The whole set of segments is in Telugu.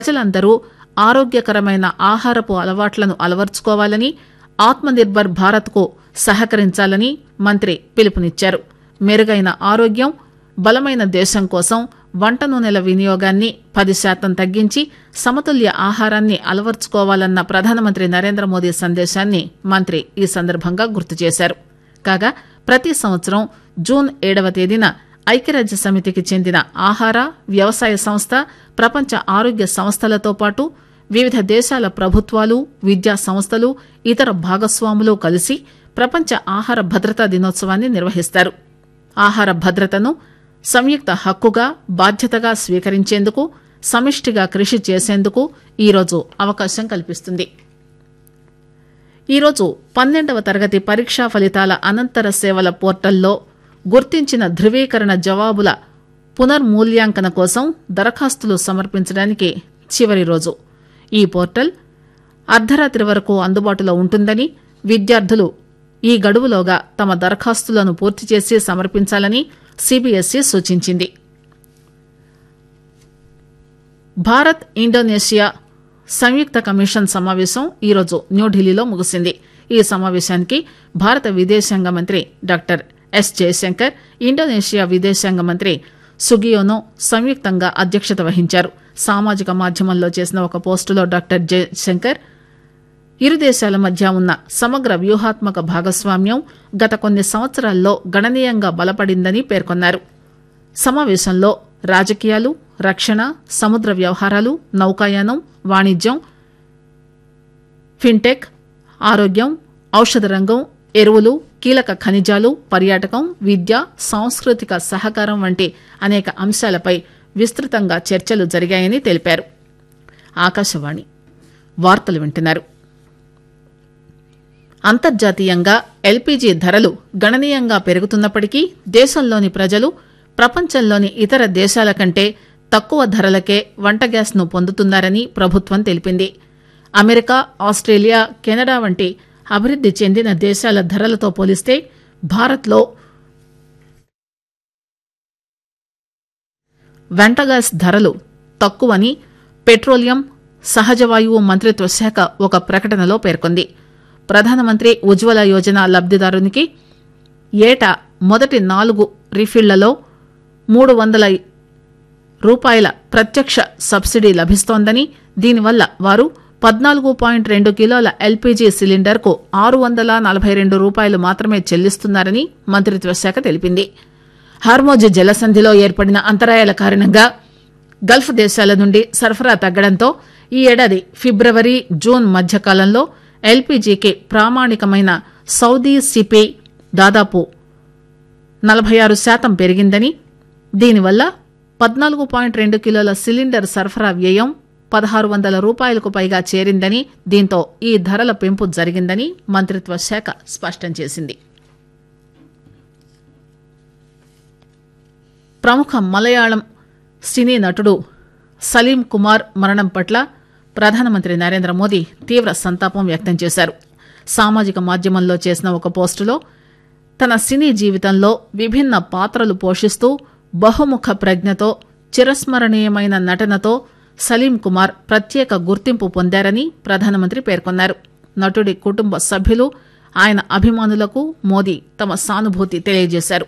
ప్రజలందరూ ఆరోగ్యకరమైన ఆహారపు అలవాట్లను అలవర్చుకోవాలని ఆత్మనిర్భర్ భారత్కు సహకరించాలని మంత్రి పిలుపునిచ్చారు మెరుగైన ఆరోగ్యం బలమైన దేశం కోసం వంట నూనెల వినియోగాన్ని పది శాతం తగ్గించి సమతుల్య ఆహారాన్ని అలవర్చుకోవాలన్న ప్రధానమంత్రి నరేంద్ర మోదీ సందేశాన్ని మంత్రి ఈ సందర్భంగా గుర్తు చేశారు కాగా ప్రతి సంవత్సరం జూన్ ఏడవ తేదీన ఐక్యరాజ్య సమితికి చెందిన ఆహార వ్యవసాయ సంస్థ ప్రపంచ ఆరోగ్య సంస్థలతో పాటు వివిధ దేశాల ప్రభుత్వాలు విద్యా సంస్థలు ఇతర భాగస్వాములు కలిసి ప్రపంచ ఆహార భద్రతా దినోత్సవాన్ని నిర్వహిస్తారు ఆహార భద్రతను సంయుక్త హక్కుగా బాధ్యతగా స్వీకరించేందుకు సమిష్టిగా కృషి చేసేందుకు ఈరోజు అవకాశం కల్పిస్తుంది ఈరోజు పన్నెండవ తరగతి పరీక్షా ఫలితాల అనంతర సేవల పోర్టల్లో గుర్తించిన ధృవీకరణ జవాబుల పునర్మూల్యాంకన కోసం దరఖాస్తులు సమర్పించడానికి చివరి రోజు ఈ పోర్టల్ అర్ధరాత్రి వరకు అందుబాటులో ఉంటుందని విద్యార్థులు ఈ గడువులోగా తమ దరఖాస్తులను పూర్తి చేసి సమర్పించాలని సిబిఎస్ఈ సూచించింది భారత్ ఇండోనేషియా సంయుక్త కమిషన్ సమావేశం ఈరోజు న్యూఢిల్లీలో ముగిసింది ఈ సమావేశానికి భారత విదేశాంగ మంత్రి డాక్టర్ ఎస్ జయశంకర్ ఇండోనేషియా విదేశాంగ మంత్రి సుగియోనో సంయుక్తంగా అధ్యక్షత వహించారు సామాజిక మాధ్యమంలో చేసిన ఒక పోస్టులో డాక్టర్ జయశంకర్ ఇరు దేశాల మధ్య ఉన్న సమగ్ర వ్యూహాత్మక భాగస్వామ్యం గత కొన్ని సంవత్సరాల్లో గణనీయంగా బలపడిందని పేర్కొన్నారు సమావేశంలో రాజకీయాలు రక్షణ సముద్ర వ్యవహారాలు నౌకాయానం వాణిజ్యం ఫిన్టెక్ ఆరోగ్యం ఔషధ రంగం ఎరువులు కీలక ఖనిజాలు పర్యాటకం విద్య సాంస్కృతిక సహకారం వంటి అనేక అంశాలపై విస్తృతంగా చర్చలు జరిగాయని తెలిపారు ఆకాశవాణి వార్తలు వింటున్నారు అంతర్జాతీయంగా ఎల్పీజీ ధరలు గణనీయంగా పెరుగుతున్నప్పటికీ దేశంలోని ప్రజలు ప్రపంచంలోని ఇతర దేశాల కంటే తక్కువ ధరలకే వంట గ్యాస్ ను పొందుతున్నారని ప్రభుత్వం తెలిపింది అమెరికా ఆస్ట్రేలియా కెనడా వంటి అభివృద్ది చెందిన దేశాల ధరలతో పోలిస్తే భారత్లో వంట గ్యాస్ ధరలు తక్కువని పెట్రోలియం సహజ వాయువు మంత్రిత్వ శాఖ ఒక ప్రకటనలో పేర్కొంది ప్రధానమంత్రి ఉజ్వల యోజన లబ్దిదారునికి ఏటా మొదటి నాలుగు రీఫిళ్లలో మూడు వందల రూపాయల ప్రత్యక్ష సబ్సిడీ లభిస్తోందని దీనివల్ల వారు పద్నాలుగు పాయింట్ రెండు కిలోల ఎల్పీజీ సిలిండర్కు ఆరు వందల నలభై రెండు రూపాయలు మాత్రమే చెల్లిస్తున్నారని మంత్రిత్వ శాఖ తెలిపింది హార్మోజ్ జలసంధిలో ఏర్పడిన అంతరాయాల కారణంగా గల్ఫ్ దేశాల నుండి సరఫరా తగ్గడంతో ఈ ఏడాది ఫిబ్రవరి జూన్ మధ్యకాలంలో ఎల్పీజీకి ప్రామాణికమైన సౌదీ సిపి దాదాపు నలభై ఆరు శాతం పెరిగిందని దీనివల్ల పద్నాలుగు పాయింట్ రెండు కిలోల సిలిండర్ సరఫరా వ్యయం పదహారు వందల రూపాయలకు పైగా చేరిందని దీంతో ఈ ధరల పెంపు జరిగిందని మంత్రిత్వ శాఖ స్పష్టం చేసింది ప్రముఖ మలయాళం సినీ నటుడు సలీం కుమార్ మరణం పట్ల ప్రధానమంత్రి నరేంద్ర మోదీ తీవ్ర సంతాపం వ్యక్తం చేశారు సామాజిక మాధ్యమంలో చేసిన ఒక పోస్టులో తన సినీ జీవితంలో విభిన్న పాత్రలు పోషిస్తూ బహుముఖ ప్రజ్ఞతో చిరస్మరణీయమైన నటనతో సలీం కుమార్ ప్రత్యేక గుర్తింపు పొందారని ప్రధానమంత్రి పేర్కొన్నారు నటుడి కుటుంబ సభ్యులు ఆయన అభిమానులకు మోదీ తమ సానుభూతి తెలియజేశారు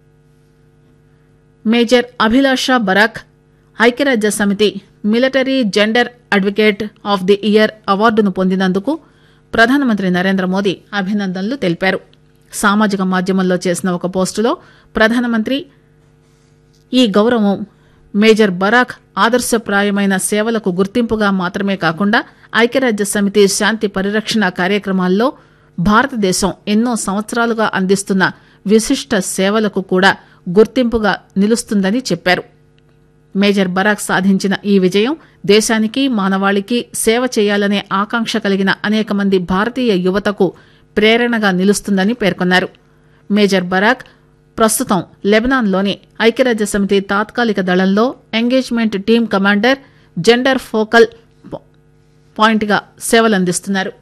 మేజర్ అభిలాషా బరాక్ ఐక్యరాజ్య సమితి military gender advocate of the year అవార్డును పొందినందుకు ప్రధానమంత్రి నరేంద్ర మోదీ అభినందనలు తెలిపారు సామాజిక మాధ్యమంలో చేసిన ఒక పోస్టులో ప్రధానమంత్రి ఈ గౌరవం మేజర్ బరాక్ ఆదర్శప్రాయమైన సేవలకు గుర్తింపుగా మాత్రమే కాకుండా ఐక్యరాజ్య సమితి శాంతి పరిరక్షణ కార్యక్రమాల్లో భారతదేశం ఎన్నో సంవత్సరాలుగా అందిస్తున్న విశిష్ట సేవలకు కూడా గుర్తింపుగా నిలుస్తుందని చెప్పారు మేజర్ బరాక్ సాధించిన ఈ విజయం దేశానికి మానవాళికి సేవ చేయాలనే ఆకాంక్ష కలిగిన అనేక మంది భారతీయ యువతకు ప్రేరణగా నిలుస్తుందని పేర్కొన్నారు మేజర్ బరాక్ ప్రస్తుతం లెబనాన్లోని ఐక్యరాజ్య సమితి తాత్కాలిక దళంలో engagement team commander gender focal పాయింట్గా సేవలందిస్తున్నారు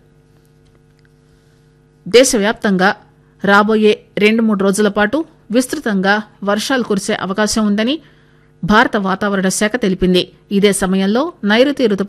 దేశవ్యాప్తంగా రాబోయే రెండు మూడు రోజుల పాటు విస్తృతంగా వర్షాలు కురిసే అవకాశం ఉందని భారత వాతావరణ శాఖ తెలిపింది ఇదే సమయంలో నైరుతి రుతుపవనాలు